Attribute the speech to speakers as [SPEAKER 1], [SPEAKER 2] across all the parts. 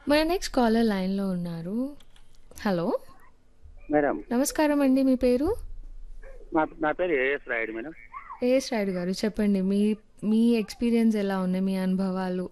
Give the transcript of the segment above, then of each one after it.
[SPEAKER 1] మన next caller లైన్లో ఉన్నారు హలో
[SPEAKER 2] మేడం
[SPEAKER 1] నమస్కారం అండి మీ పేరు
[SPEAKER 2] నా నా పేరు A S Rayudu madam
[SPEAKER 1] A S Rayudu garu చెప్పండి మీ మీ ఎక్స్పీరియన్స్ ఎలా ఉన్నాయి మీ అనుభవాలు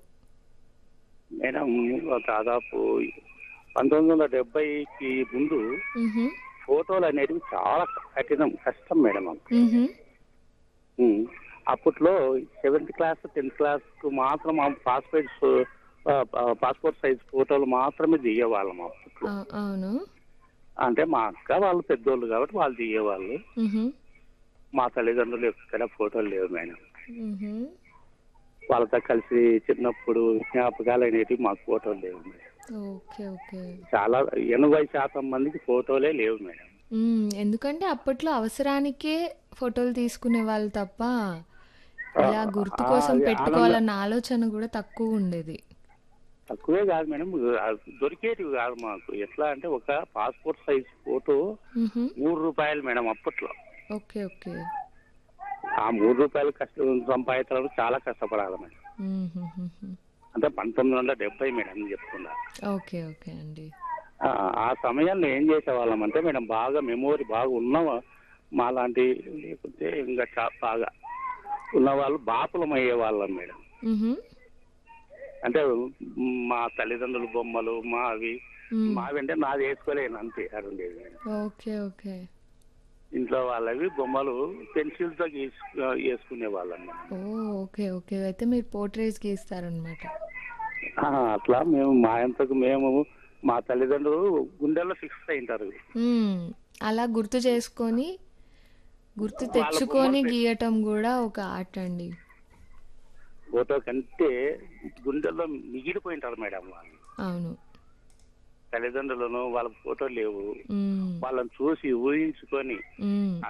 [SPEAKER 2] మేడం దాదాపు పంతొమ్మిది వందల డెబ్బైకి ముందు
[SPEAKER 1] మ్హూ,
[SPEAKER 2] ఫోటోలు అనేటివి చాలా కఠినం కష్టం మేడం
[SPEAKER 1] మ్హూ,
[SPEAKER 2] ఉమ్. అప్పట్లో సెవెంత్ క్లాస్ టెన్త్ క్లాస్ కు మాత్రం పాస్పోర్ట్ పాస్పోర్ట్ సైజ్ ఫోటోలు మాత్రమే దిగేవాళ్ళం అప్పట్లో
[SPEAKER 1] ఆ, అవును
[SPEAKER 2] అంటే మా అక్క వాళ్ళు పెద్దోళ్ళు కాబట్టి వాళ్ళు దిగేవాళ్ళు
[SPEAKER 1] మ్హూ,
[SPEAKER 2] మా తల్లిదండ్రులు ఎక్కడ ఫోటోలు లేవు మేడం
[SPEAKER 1] మ్హూ.
[SPEAKER 2] వాళ్ళతో కలిసి చిన్నప్పుడు జ్ఞాపకాలు అనేటివి మాకు ఫోటోలు లేవు మేడం
[SPEAKER 1] ఓకే ఓకే
[SPEAKER 2] చాలా ఎనభై శాతం మందికి ఫోటోలే లేవు మేడం
[SPEAKER 1] మ్మ్, ఎందుకంటే అప్పట్లో అవసరానికే ఫోటోలు తీసుకునే వాళ్ళు తప్ప ఇలా గుర్తు కోసం
[SPEAKER 2] అది
[SPEAKER 1] పెట్టుకోవాలన్న ఆలోచన కూడా తక్కువ ఉండేది
[SPEAKER 2] తక్కువే కాదు మేడం దొరికేటివి కాదు మాకు ఎట్లా అంటే ఒక పాస్పోర్ట్ సైజ్ ఫోటో
[SPEAKER 1] మ్హూ,
[SPEAKER 2] మూడు రూపాయలు మేడం అప్పట్లో
[SPEAKER 1] ఓకే ఓకే
[SPEAKER 2] ఆ మూడు రూపాయలు కష్టం సంపాదించడానికి చాలా కష్టపడాలి మేడం
[SPEAKER 1] మ్హూ,
[SPEAKER 2] అంటే పంతొమ్మిది వందల డెబ్బై మేడం చెప్తున్నా
[SPEAKER 1] ఓకే ఓకే అండి
[SPEAKER 2] ఆ, ఆ సమయంలో ఏం చేసేవాళ్ళం అంటే మేడం బాగా మెమోరీ బాగా ఉన్న మా లాంటి లేకపోతే ఇంకా చా- బాగా ఉన్నవాళ్ళు బాపులం అయ్యేవాళ్ళం మేడం
[SPEAKER 1] మ్హూ,
[SPEAKER 2] అంటే మా తల్లిదండ్రుల బొమ్మలు మావి
[SPEAKER 1] మ్మ్.
[SPEAKER 2] మావి అంటే నాది వేసుకోలేను అంతే అది ఉండేది మేడం
[SPEAKER 1] ఓకే ఓకే
[SPEAKER 2] ఇంట్లో వాళ్ళవి బొమ్మలు పెన్సిల్ తో గీసు వేసుకునే వాళ్ళం
[SPEAKER 1] ఓ ఓకే ఓకే అయితే మీరు పోర్ట్రేట్స్ గీస్తారనమాట
[SPEAKER 2] అట్లా మేము మా అంతకు మేము మా తల్లిదండ్రులు గుండెల్లో ఫిక్స్ అయింటారు
[SPEAKER 1] అలా గుర్తు చేసుకొని గుర్తు తెచ్చుకొని గీయటం కూడా ఒక ఆర్ట్ అండి
[SPEAKER 2] ఫోటో కంటే గుండెల్లో మిగిలిపోయింటారు మేడం వాళ్ళు
[SPEAKER 1] అవును
[SPEAKER 2] తల్లిదండ్రులను వాళ్ళ ఫోటో లేవు
[SPEAKER 1] మ్మ్.
[SPEAKER 2] వాళ్ళని చూసి ఊహించుకొని
[SPEAKER 1] మ్మ్.